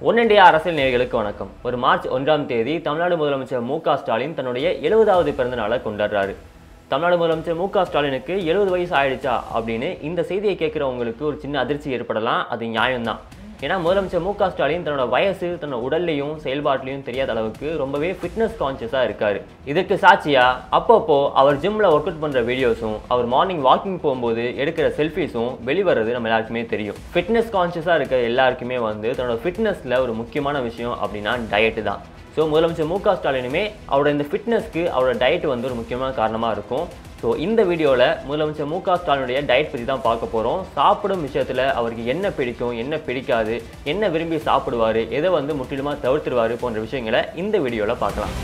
one India அரசியல் நேயர்களுக்கு வணக்கம் ஒரு மார்ச் ஒன்றாம் தேதி தமிழ்நாடு முதலமைச்சர் மு க ஸ்டாலின் தன்னுடைய எழுபதாவது பிறந்த நாளை கொண்டாடுறாரு தமிழ்நாடு முதலமைச்சர் மு க ஸ்டாலினுக்கு எழுபது வயசு ஆயிடுச்சா அப்படின்னு இந்த செய்தியை கேட்குறவங்களுக்கு ஒரு சின்ன அதிர்ச்சி ஏற்படலாம் அது நியாயம்தான் ஏன்னா முதலமைச்சர் மு க ஸ்டாலின் தன்னோட வயசு தன்னோட உடல்லையும் செயல்பாட்டிலையும் தெரியாத அளவுக்கு ரொம்பவே ஃபிட்னஸ் கான்சியஸாக இருக்காரு இதற்கு சாட்சியா அப்பப்போ அவர் ஜிம்ல ஒர்க் அவுட் பண்ற வீடியோஸும் அவர் மார்னிங் வாக்கிங் போகும்போது எடுக்கிற செல்ஃபிஸும் வெளிவரது நம்ம எல்லாருக்குமே தெரியும் ஃபிட்னஸ் கான்சியஸாக இருக்க எல்லாருக்குமே வந்து தன்னோட ஃபிட்னஸ்ல ஒரு முக்கியமான விஷயம் அப்படின்னா டயட்டு தான் ஸோ முதலமைச்சர் மு க ஸ்டாலினுமே அவரோட இந்த ஃபிட்னஸ்க்கு அவரோட டயட் வந்து ஒரு முக்கியமான காரணமாக இருக்கும் ஸோ இந்த வீடியோவில் முதலமைச்சர் மு க ஸ்டாலினுடைய டயட் பற்றி தான் பார்க்க போகிறோம் சாப்பிடும் விஷயத்தில் அவருக்கு என்ன பிடிக்கும் என்ன பிடிக்காது என்ன விரும்பி சாப்பிடுவார் எதை வந்து முற்றிலுமாக தவிர்த்துருவார் போன்ற விஷயங்களை இந்த வீடியோவில் பார்க்கலாம்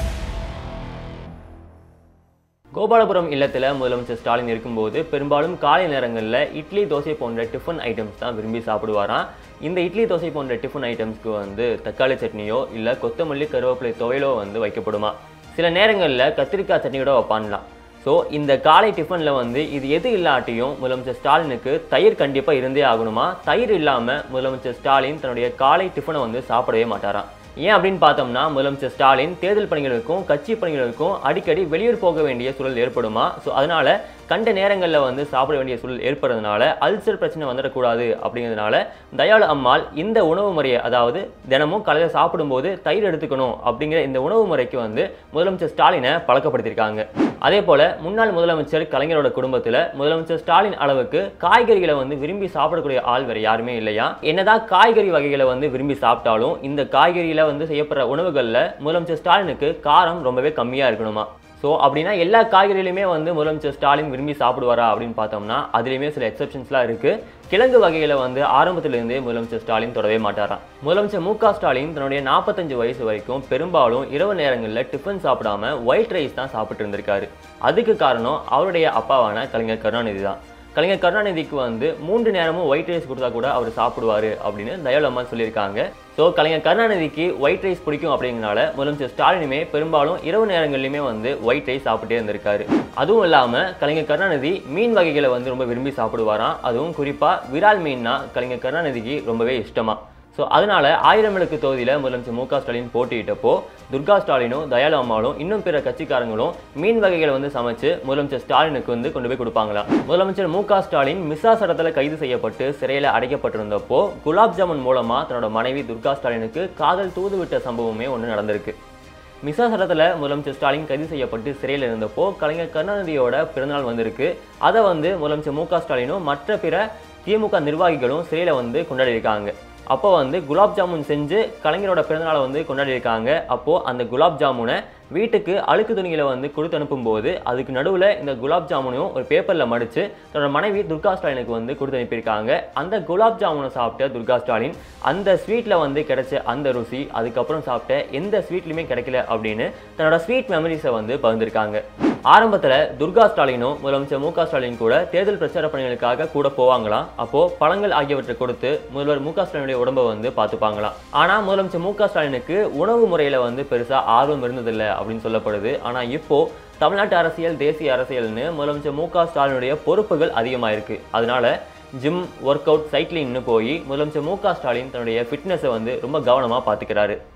கோபாலபுரம் இல்லத்தில் முதலமைச்சர் ஸ்டாலின் இருக்கும்போது பெரும்பாலும் காலை நேரங்களில் இட்லி தோசை போன்ற டிஃபன் ஐட்டம்ஸ் தான் விரும்பி சாப்பிடுவாராம் இந்த இட்லி தோசை போன்ற டிஃபன் ஐட்டம்ஸ்க்கு வந்து தக்காளி சட்னியோ இல்லை கொத்தமல்லி கருவேப்பிலை துவையலோ வந்து வைக்கப்படுமா சில நேரங்களில் கத்திரிக்காய் சட்னியோட வைப்பான்லாம் ஸோ இந்த காலை டிஃபனில் வந்து இது எது இல்லாட்டியும் முதலமைச்சர் ஸ்டாலினுக்கு தயிர் கண்டிப்பாக இருந்தே ஆகணுமா தயிர் இல்லாமல் முதலமைச்சர் ஸ்டாலின் தன்னுடைய காலை டிஃபனை வந்து சாப்பிடவே மாட்டாராம் ஏன் அப்படின்னு பார்த்தோம்னா முதலமைச்சர் ஸ்டாலின் தேர்தல் பணிகளுக்கும் கட்சி பணிகளுக்கும் அடிக்கடி வெளியூர் போக வேண்டிய சூழல் ஏற்படுமா ஸோ அதனால கண்ட நேரங்களில் வந்து சாப்பிட வேண்டிய சூழல் ஏற்படுறதுனால அல்சர் பிரச்சனை வந்துடக்கூடாது அப்படிங்கிறதுனால தயாளு அம்மாள் இந்த உணவு முறையை அதாவது தினமும் காலையில் சாப்பிடும்போது தயிர் எடுத்துக்கணும் அப்படிங்கிற இந்த உணவு முறைக்கு வந்து முதலமைச்சர் ஸ்டாலினை பழக்கப்படுத்தியிருக்காங்க அதே போல முன்னாள் முதலமைச்சர் கலைஞரோட குடும்பத்தில் முதலமைச்சர் ஸ்டாலின் அளவுக்கு காய்கறிகளை வந்து விரும்பி சாப்பிடக்கூடிய ஆள் வேற யாருமே இல்லையா என்னதான் காய்கறி வகைகளை வந்து விரும்பி சாப்பிட்டாலும் இந்த காய்கறியில வந்து செய்யப்படுற உணவுகளில் முதலமைச்சர் ஸ்டாலினுக்கு காரம் ரொம்பவே கம்மியாக இருக்கணுமா ஸோ அப்படின்னா எல்லா காய்கறிகளுமே வந்து முதலமைச்சர் ஸ்டாலின் விரும்பி சாப்பிடுவாரா அப்படின்னு பார்த்தோம்னா அதுலேயுமே சில எக்ஸப்ஷன்ஸ்லாம் இருக்குது கிழங்கு வகைகளை வந்து ஆரம்பத்திலிருந்தே முதலமைச்சர் ஸ்டாலின் தொடவே மாட்டாராம் முதலமைச்சர் மு க ஸ்டாலின் தன்னுடைய நாற்பத்தஞ்சு வயசு வரைக்கும் பெரும்பாலும் இரவு நேரங்களில் டிஃபன் சாப்பிடாம ஒயிட் ரைஸ் தான் சாப்பிட்டு இருந்திருக்காரு அதுக்கு காரணம் அவருடைய அப்பாவான கலைஞர் கருணாநிதி தான் கலைஞர் கருணாநிதிக்கு வந்து மூன்று நேரமும் ஒயிட் ரைஸ் கொடுத்தா கூட அவர் சாப்பிடுவார் அப்படின்னு தயாளு அம்மா சொல்லியிருக்காங்க ஸோ கலைஞர் கருணாநிதிக்கு ஒயிட் ரைஸ் பிடிக்கும் அப்படிங்கனால முதலமைச்சர் ஸ்டாலினுமே பெரும்பாலும் இரவு நேரங்கள்லையுமே வந்து ஒயிட் ரைஸ் சாப்பிட்டே இருந்திருக்காரு அதுவும் இல்லாமல் கலைஞர் கருணாநிதி மீன் வகைகளை வந்து ரொம்ப விரும்பி சாப்பிடுவாராம் அதுவும் குறிப்பாக விரால் மீன்னா கலைஞர் கருணாநிதிக்கு ரொம்பவே இஷ்டமா ஸோ அதனால ஆயிரம் விளக்கு தொகுதியில் முதலமைச்சர் மு க ஸ்டாலின் போட்டியிட்டப்போ துர்கா ஸ்டாலினும் தயாளு அம்மாவும் இன்னும் பிற கட்சிக்காரங்களும் மீன் வகைகளை வந்து சமைச்சு முதலமைச்சர் ஸ்டாலினுக்கு வந்து கொண்டு போய் கொடுப்பாங்களாம் முதலமைச்சர் மு க ஸ்டாலின் மிஸ்ஸா சட்டத்தில் கைது செய்யப்பட்டு சிறையில் அடைக்கப்பட்டிருந்தப்போ குலாப் ஜாமுன் மூலமா தன்னோட மனைவி துர்கா ஸ்டாலினுக்கு காதல் தூது விட்ட சம்பவமே ஒன்று நடந்திருக்கு மிசா சட்டத்தில் முதலமைச்சர் ஸ்டாலின் கைது செய்யப்பட்டு சிறையில் இருந்தப்போ கலைஞர் கருணாநிதியோட பிறந்தநாள் வந்திருக்கு அதை வந்து முதலமைச்சர் மு க ஸ்டாலினும் மற்ற பிற திமுக நிர்வாகிகளும் சிறையில் வந்து கொண்டாடியிருக்காங்க அப்போ வந்து குலாப் ஜாமுன் செஞ்சு கலைஞரோட பிறந்தநாளை வந்து கொண்டாடியிருக்காங்க அப்போது அந்த குலாப் ஜாமுனை வீட்டுக்கு அழுக்கு துணிகளை வந்து கொடுத்து அனுப்பும்போது அதுக்கு நடுவில் இந்த குலாப் ஜாமுனையும் ஒரு பேப்பரில் மடித்து தன்னோட மனைவி துர்கா ஸ்டாலினுக்கு வந்து கொடுத்து அனுப்பியிருக்காங்க அந்த குலாப் ஜாமுனை சாப்பிட்ட துர்கா ஸ்டாலின் அந்த ஸ்வீட்டில் வந்து கிடைச்ச அந்த ருசி அதுக்கப்புறம் சாப்பிட்ட எந்த ஸ்வீட்லையுமே கிடைக்கல அப்படின்னு தன்னோட ஸ்வீட் மெமரிஸை வந்து பகிர்ந்திருக்காங்க ஆரம்பத்தில் துர்கா ஸ்டாலினும் முதலமைச்சர் மு க ஸ்டாலின் கூட தேர்தல் பிரச்சார பணிகளுக்காக கூட போவாங்களாம் அப்போ பழங்கள் ஆகியவற்றை கொடுத்து முதல்வர் மு க ஸ்டாலினுடைய உடம்பை வந்து பார்த்துப்பாங்களாம் ஆனால் முதலமைச்சர் மு க ஸ்டாலினுக்கு உணவு முறையில் வந்து பெருசாக ஆர்வம் இருந்ததில்லை அப்படின்னு சொல்லப்படுது ஆனால் இப்போ தமிழ்நாட்டு அரசியல் தேசிய அரசியல்னு முதலமைச்சர் மு க ஸ்டாலினுடைய பொறுப்புகள் அதிகமாக இருக்கு அதனால ஜிம் ஒர்க் அவுட் சைக்கிளிங்னு போய் முதலமைச்சர் மு க ஸ்டாலின் தன்னுடைய ஃபிட்னஸை வந்து ரொம்ப கவனமாக பார்த்துக்கிறாரு